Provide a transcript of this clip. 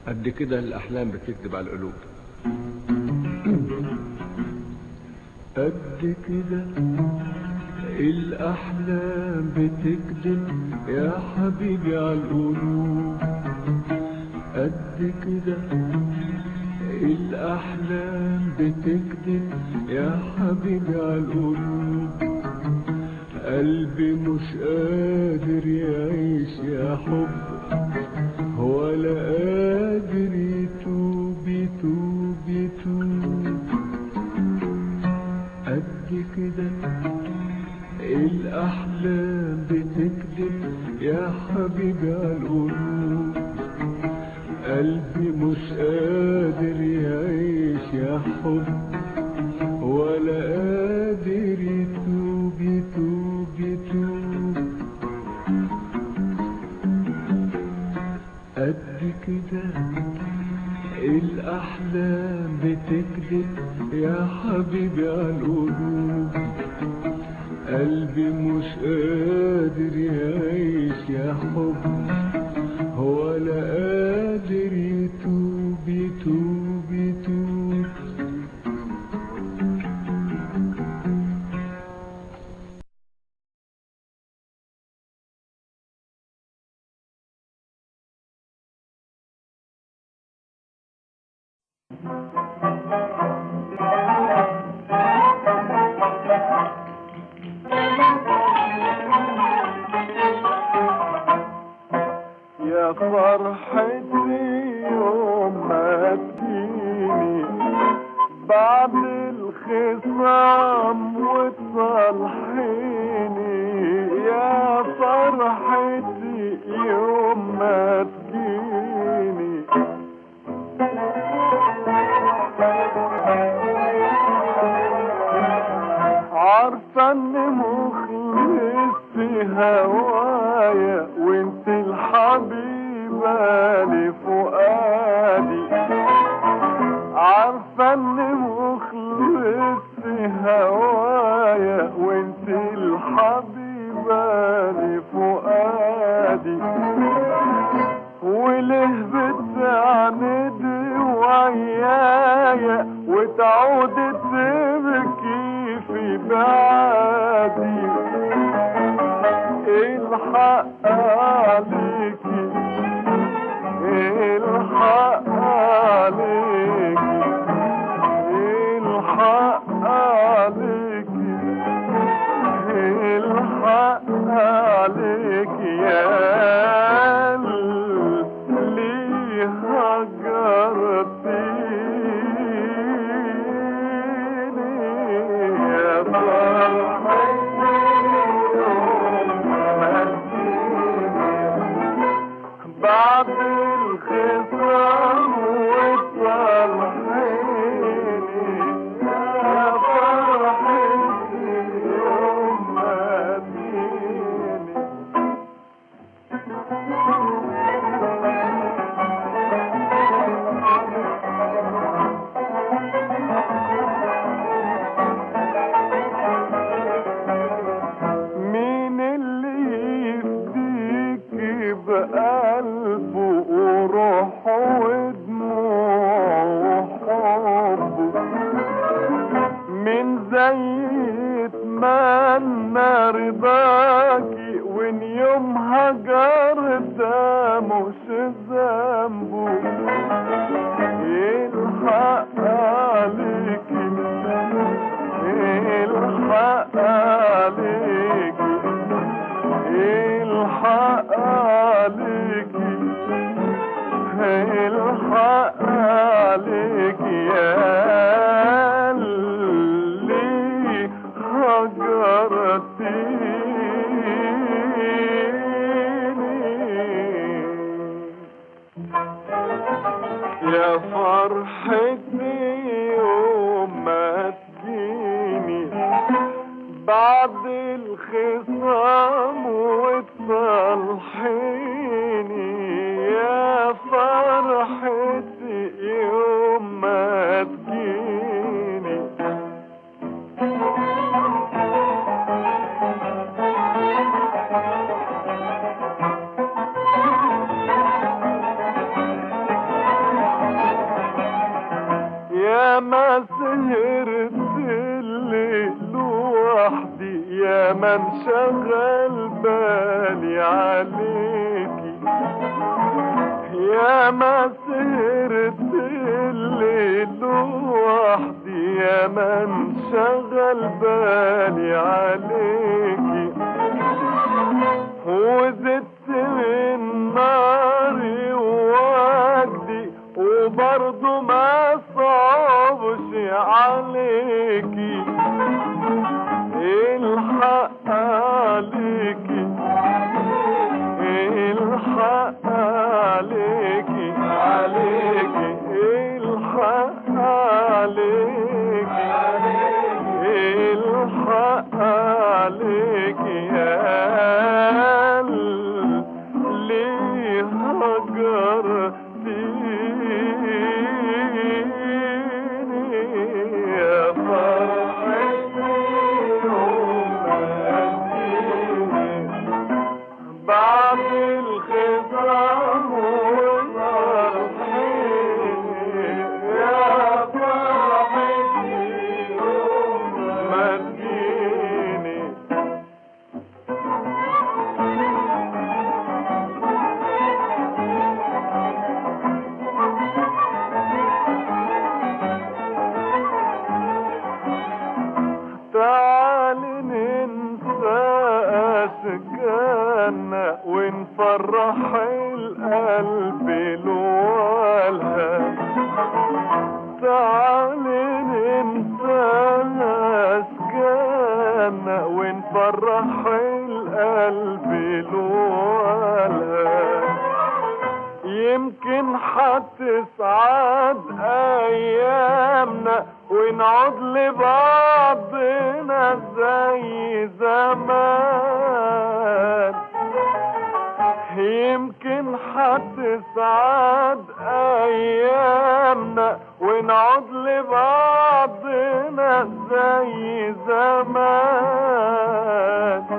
قد كده الأحلام بتكذب على القلوب قد كده الأحلام بتكذب يا حبيبي على القلوب قد كده الأحلام بتكذب يا حبيبي على القلوب قلبي مش قادر يعيش يا حب ولا قادر يتوب يتوب يتوب قد كده الأحلام بتكذب يا حبيبي على القلوب قلبي مش قادر يعيش يا حب ولا قادر يتوب يتوب يتوب قد كده الأحلام بتكذب يا حبيبي على القلوب قلبي مش قادر يعيش يا حب ولا قادر يتوب يتوب يتوب يا فرحتي يوم ما تجيني بعد الخصام وتصالحيني يا فرحتي يوم ما تجيني عارفة اني مخلص في هوايا وانت الحبيبة لفؤادي عارفة اني مخلص في هوايا وانت الحبيبة لفؤادي وليه بتعندي ويايا وتعود تبكي في بعدي الحق عليكي الحق عليكي الحق عليكي الحق عليكي يا اللي هجرتيني يا فرحتي بعد الخصام وتصالحيني يا فرحتي يوم ما تجيني مين اللي يفديك بقلبه وروحه ودموعه وحبه من زي يتمنى رضاكي وان يوم هجر ده مش ذنبه الحق عليكي الحق عليكي الحق عليكي الحق عليكي يا اللي هجرتيني يا ما سهرت الليل لوحدي يا ما انشغل بالي عليكي يا ما سهرت الليل لوحدي يا ما انشغل بالي عليكي وزدت من ناري ووجدي وبرضه ما صعبش عليكي الحق عليكي الحق عليكي عليكي الحق عليكي الحق عليكي يا اللي هجر يا فرحتي ومجدي بعد الخصام والفرحي يا فرحتي ومجديني تعال ننسى أشجانا ونفرح القلب لوالها تعال ننسى أشجانا ونفرح القلب لوالها يمكن هتسعد ايامنا ونعود لبعضنا زي زمان يمكن هتسعد ايامنا ونعود لبعضنا زي زمان